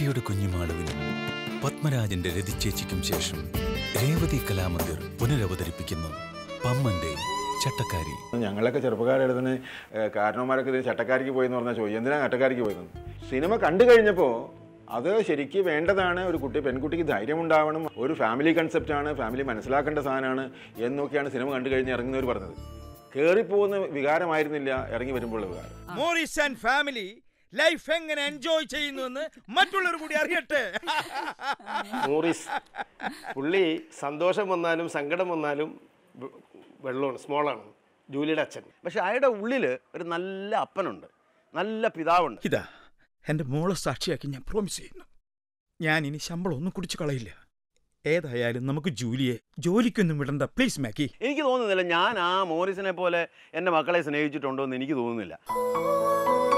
മാക്കിയുടെ കുഞ്ഞുമാളുവിനും പത്മരാജന്റെ രതിച്ചേച്ചിക്കും ശേഷം രേവതി കലാമന്ദിർ പുനരവതരിപ്പിക്കുന്നു പമ്മന്റെ ചട്ടക്കാരി ഞങ്ങളൊക്കെ ചെറുപ്പക്കാരുടെ തന്നെ കാരണവന്മാരൊക്കെ ഇതിന് ചട്ടക്കാരിക്ക് പോയി എന്ന് പറഞ്ഞാൽ ചോദിക്കും എന്തിനാ ചട്ടക്കാരിക്ക് പോയത് സിനിമ കണ്ടു കഴിഞ്ഞപ്പോൾ അത് ശരിക്ക് വേണ്ടതാണ് ഒരു കുട്ടി പെൺകുട്ടിക്ക് ധൈര്യം ഉണ്ടാവണം ഒരു ഫാമിലി കൺസെപ്റ്റാണ് ഫാമിലി മനസ്സിലാക്കേണ്ട സാധനമാണ് എന്നൊക്കെയാണ് സിനിമ കണ്ടു കഴിഞ്ഞ് ഇറങ്ങുന്നവർ പറഞ്ഞത് കയറിപ്പോകുന്ന വികാരമായിരുന്നില്ല ഇറങ്ങി വരുമ്പോഴുള്ള വികാരം മോറിസ് ആൻഡ് ഫാമിലി ലൈഫ് എങ്ങനെ എൻജോയ് ചെയ്യുന്നുവെന്ന് മറ്റുള്ളവർ കൂടി അറിയട്ടെ മോറിസ് പുള്ളി സന്തോഷം വന്നാലും സങ്കടം വന്നാലും വെ- വെള്ളമാണ് സ്മോളാണ് ജൂലിയുടെ അച്ഛൻ പക്ഷെ അയാളുടെ ഉള്ളിൽ ഒരു നല്ല അപ്പനുണ്ട് നല്ല പിതാവുണ്ട് ഇതാ എൻ്റെ മോളെ സാക്ഷിയാക്കി ഞാൻ പ്രോമിസ് ചെയ്യുന്നു ഞാൻ ഇനി ശമ്പളം ഒന്നും കുടിച്ചു കളയില്ല ഏതായാലും നമുക്ക് ജൂലിയെ ജോലിക്കൊന്നും വിടണ്ട പ്ലീസ് മാക്കി എനിക്ക് തോന്നുന്നില്ല ഞാൻ ആ മോറിസിനെ പോലെ എൻ്റെ മക്കളെ സ്നേഹിച്ചിട്ടുണ്ടോ എന്ന് എനിക്ക് തോന്നുന്നില്ല